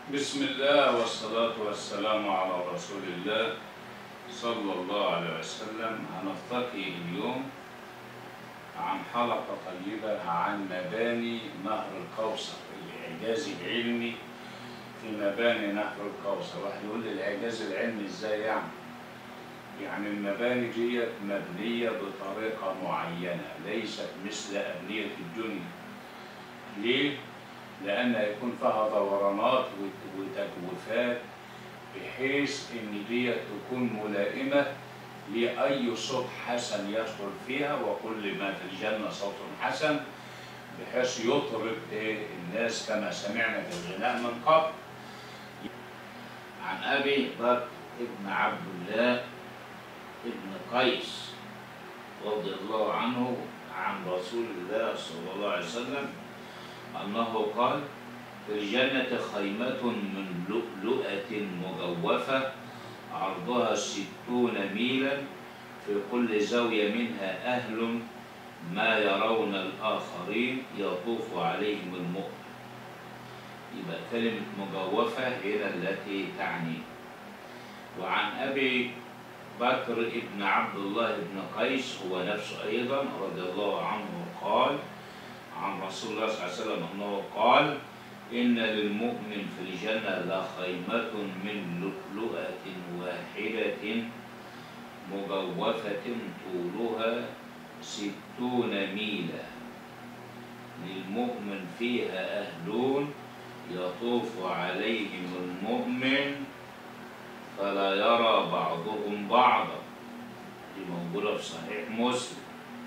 بسم الله والصلاة والسلام على رسول الله صلى الله عليه وسلم هنلتقي اليوم عن حلقة طيبة عن مباني نهر الكوثر الإعجاز العلمي في مباني نهر الكوثر واحد يقول لي الإعجاز العلمي إزاي يعني؟ يعني المباني دي مبنية بطريقة معينة ليست مثل أبنية الدنيا ليه؟ لأن يكون فيها دورانات وتجويفات بحيث إن دي تكون ملائمة لأي صوت حسن يدخل فيها وكل ما في الجنة صوت حسن بحيث يطرب إيه الناس كما سمعنا في الغناء من قبل عن أبي بكر ابن عبد الله ابن قيس رضي الله عنه عن رسول الله صلى الله عليه وسلم أنه قال في الجنة خيمة من لؤلؤة مجوفة عرضها ستون ميلا في كل زاوية منها أهل ما يرون الآخرين يطوف عليهم المؤمن يبقى كلمة مجوفة هنا التي تعني وعن أبي بكر ابن عبد الله بن قيس هو نفسه أيضا رضي الله عنه قال عن رسول الله صلى الله عليه وسلم أنه قال إن للمؤمن في الجنة لخيمة من لؤلؤة واحدة مجوفة طولها ستون ميلا للمؤمن فيها أهلون يطوف عليهم المؤمن فلا يرى بعضهم بعضا دي موجودة في صحيح مسلم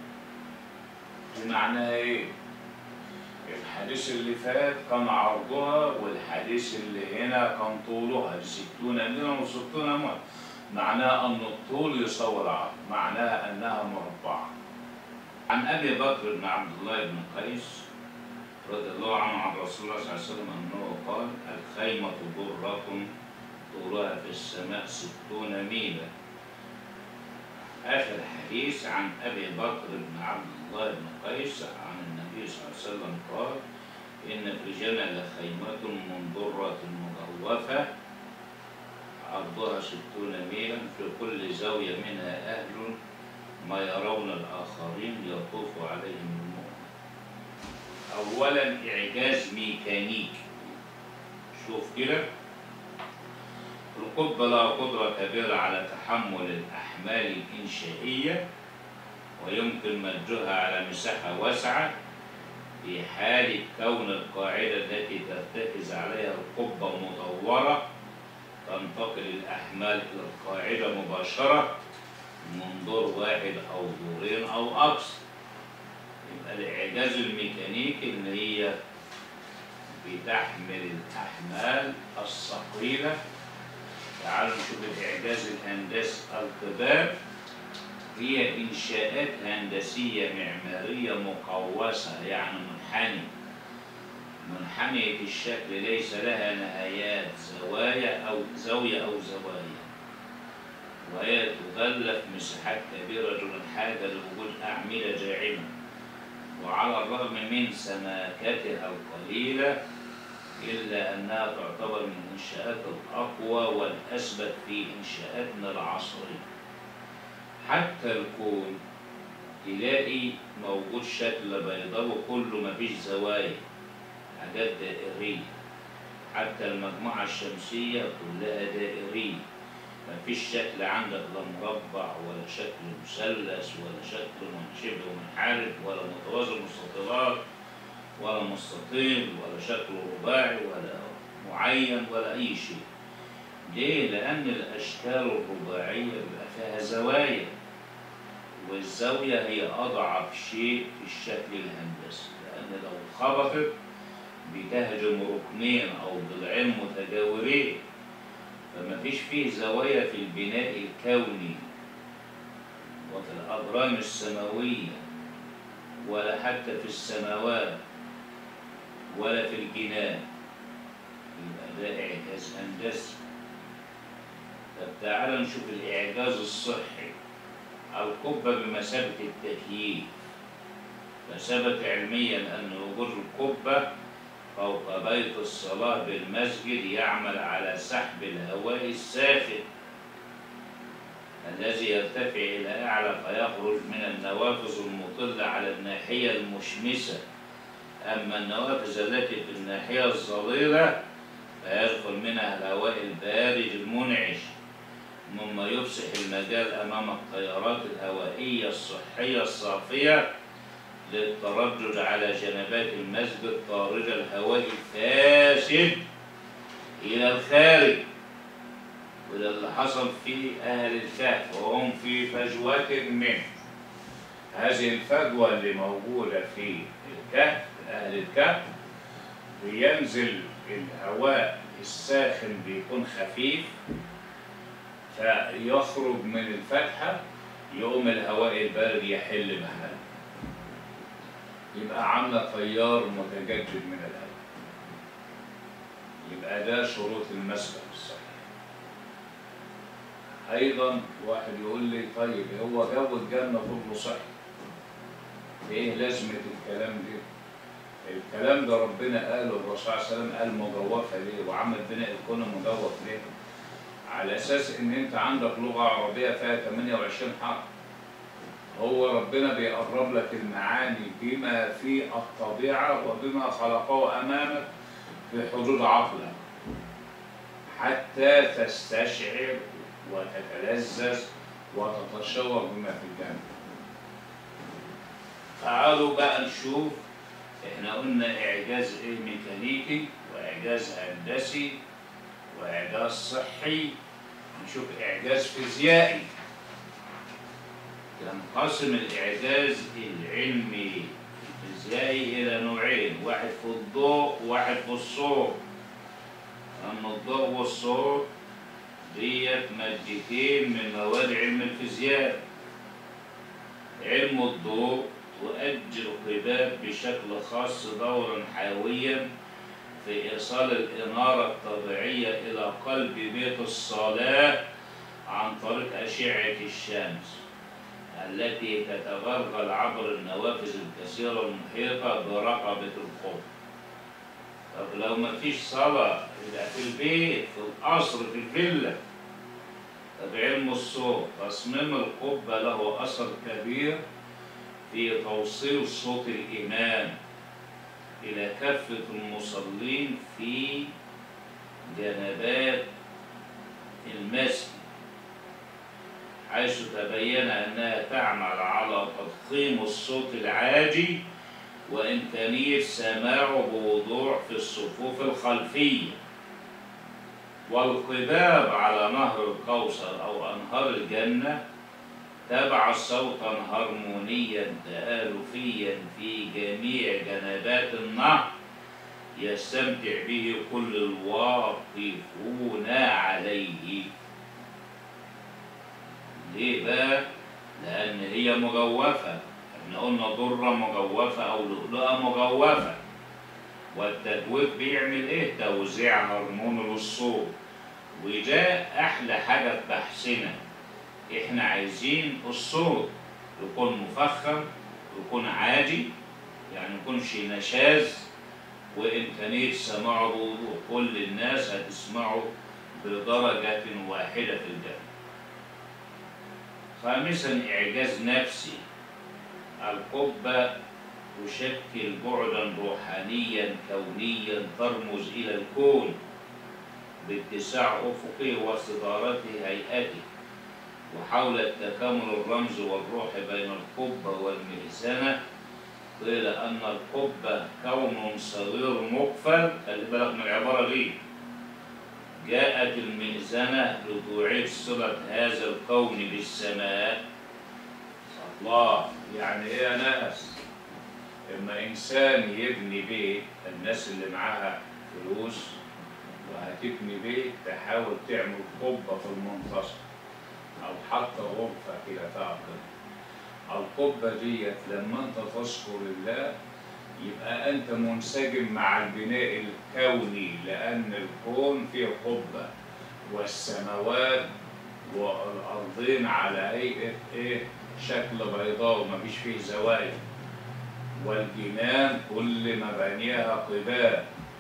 دي معناها ايه؟ الحديث اللي فات كان عرضها والحديث اللي هنا كان طولها ستون ميلا وستون ميلا معناها أن الطول يساوي العرض معناها أنها مربعة عن أبي بكر بن عبد الله بن قيس رضي الله عنه عن رسول الله صلى الله عليه وسلم أنه قال الخيمة ضرة طولها في السماء ستون ميلا آخر حديث عن أبي بكر بن عبد الله بن قيس عن النبي صلى الله عليه وسلم قال إن في الجنة لخيمة من ضرة مجوفة عرضها ستون ميلا في كل زاوية منها أهل ما يرون الآخرين يطوف عليهم المؤمن أولا إعجاز ميكانيكي شوف كده القبة لها قدرة كبيرة على تحمل الأحمال الإنشائية ويمكن مدها على مساحة واسعة في حالة كون القاعدة التي ترتكز عليها القبة مدورة تنتقل الأحمال إلى القاعدة مباشرة من دور واحد أو دورين أو أكثر يبقى الإعجاز الميكانيكي إن هي بتحمل الأحمال الثقيلة تعالوا نشوف الإعجاز الهندسي القباب هي إنشاءات هندسية معمارية مقوسة يعني منحنية منحنية الشكل ليس لها نهايات زوايا أو زاوية أو زوايا وهي تغلف مساحات كبيرة دون الحاجة لوجود أعمدة داعمة وعلى الرغم من سماكتها القليلة إلا أنها تعتبر من الإنشاءات الأقوى والأثبت في إنشاءاتنا العصرية حتى الكون تلاقي موجود شكل بيضاوي كله مفيش زوايا حاجات دائرية حتى المجموعة الشمسية كلها دائرية مفيش شكل عندك لا مربع ولا شكل مثلث ولا شكل شبه منحرف ولا متوازي مستطيلات ولا مستطيل ولا شكل رباعي ولا معين ولا أي شيء ليه؟ لأن الأشكال الرباعية بيبقى فيها زوايا والزاوية هي أضعف شيء في الشكل الهندسي لأن لو خبطت بتهجم ركنين أو ضلعين متجاورين فما فيش فيه زوايا في البناء الكوني وفي الأبراج السماوية ولا حتى في السماوات ولا في الجنان يبقى ده إعجاز هندسي طب تعالى نشوف الإعجاز الصحي القبة بمثابة التكييف فثبت علميا أن وجود القبة فوق بيت الصلاة بالمسجد يعمل على سحب الهواء الساخن الذي يرتفع إلى أعلى فيخرج من النوافذ المطلة على الناحية المشمسة أما النوافذ التي في الناحية الظليلة فيدخل منها الهواء البارد المنعش مما يفسح المجال أمام التيارات الهوائية الصحية الصافية للتردد على جنبات المسجد طارد الهواء الفاسد إلى الخارج وده اللي حصل في أهل الكهف وهم في فجوة منه هذه الفجوة اللي موجودة في الكهف أهل الكهف بينزل الهواء الساخن بيكون خفيف فيخرج من الفتحة يقوم الهواء البارد يحل محله يبقى عاملة تيار متجدد من الهواء يبقى ده شروط المسبح الصحيح أيضا واحد يقول لي طيب هو جو الجنة كله صحي إيه لازمة الكلام ده؟ الكلام ده ربنا قاله الرسول صلى الله عليه وسلم قال مجوفة ليه وعمل بناء الكون مجوف ليه؟ على أساس إن أنت عندك لغة عربية فيها 28 حرف هو ربنا بيقرب لك المعاني بما في الطبيعة وبما خلقه أمامك في حدود عقلك حتى تستشعر وتتلذذ وتتشوق بما في الجنة تعالوا بقى نشوف احنا قلنا اعجاز ايه ميكانيكي واعجاز هندسي واعجاز صحي نشوف اعجاز فيزيائي ينقسم الاعجاز العلمي الفيزيائي الى نوعين واحد في الضوء وواحد في الصوت اما الضوء والصوت ديت مادتين من مواد علم الفيزياء علم الضوء تؤجل القباب بشكل خاص دورا حيويا في إيصال الإنارة الطبيعية إلى قلب بيت الصلاة عن طريق أشعة الشمس التي تتغلغل عبر النوافذ الكثيرة المحيطة برقبة القبة طب لو ما فيش صلاة يبقى في البيت في القصر في الفيلا طب علم الصوت تصميم القبة له أثر كبير في توصيل صوت الإمام إلى كافة المصلين في جنبات المسجد حيث تبين أنها تعمل على تضخيم الصوت العاجي وإمكانية سماعه بوضوح في الصفوف الخلفية والقباب على نهر الكوثر أو أنهار الجنة تبع صوتا هرمونيا تآلفيا في جميع جنبات النهر يستمتع به كل الواقفون عليه ليه بقى؟ لأن هي مجوفة احنا قلنا ضرة مجوفة أو لؤلؤة مجوفة والتجويف بيعمل ايه؟ توزيع هرمون للصوت وده أحلى حاجة في بحثنا احنا عايزين الصوت يكون مفخم يكون عادي يعني يكونش نشاز وإمكانية سماعه بوضوح كل الناس هتسمعه بدرجة واحدة في الجنة خامسا إعجاز نفسي القبة تشكل بعدا روحانيا كونيا ترمز إلى الكون باتساع أفقه واستدارة هيئته وحول التكامل الرمزي والروحي بين القبة والمئذنة قيل أن القبة كون صغير مقفل خلي بالك من العبارة دي جاءت المئذنة لتعيد صلة هذا الكون بالسماء الله يعني ايه يا ناس اما انسان يبني بيت الناس اللي معاها فلوس وهتبني بيت تحاول تعمل قبة في المنتصف او حتى غرفة كده تعقد القبة ديت لما انت تذكر الله يبقى انت منسجم مع البناء الكوني لان الكون فيه قبة والسماوات والارضين على هيئة ايه شكل بيضاء ومفيش فيه زوايا والجنان كل مبانيها قباب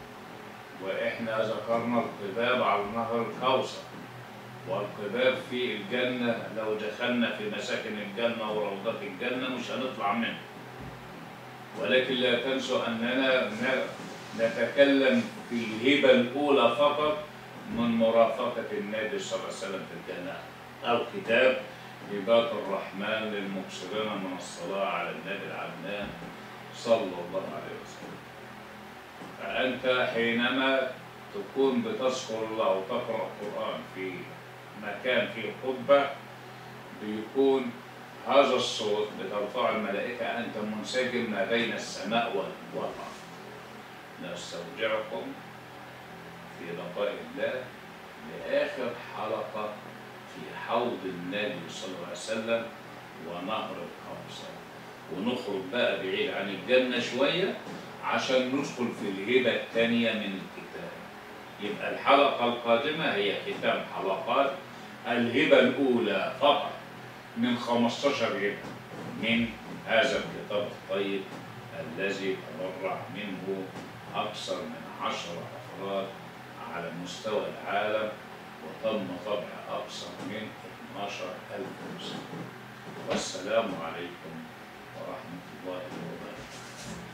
وإحنا ذكرنا القباب على نهر الكوثر والقباب في الجنة لو دخلنا في مساكن الجنة وروضات الجنة مش هنطلع منها ولكن لا تنسوا أننا ن- نتكلم في الهبة الأولى فقط من مرافقة النبي صلى الله عليه وسلم في الجنة أو كتاب هبات الرحمن للمكسرين من الصلاة على النبي العدنان صلى الله عليه وسلم فأنت حينما تكون بتذكر الله وتقرأ القرآن في مكان فيه خطبة بيكون هذا الصوت بترفع الملائكة أنت منسجم ما بين السماء وال- والأرض نستودعكم في بقاء الله لآخر حلقة في حوض النبي صلى الله عليه وسلم ونهر الكوثر ونخرج بقى بعيد عن الجنة شوية عشان ندخل في الهبة الثانية من الكتاب يبقى الحلقة القادمة هي ختام حلقات الهبة الأولى فقط من 15 هبة من هذا الكتاب الطيب الذي تبرع منه أكثر من عشر أفراد على مستوى العالم وتم طبع أكثر من 12 ألف نسخة والسلام عليكم ورحمة الله وبركاته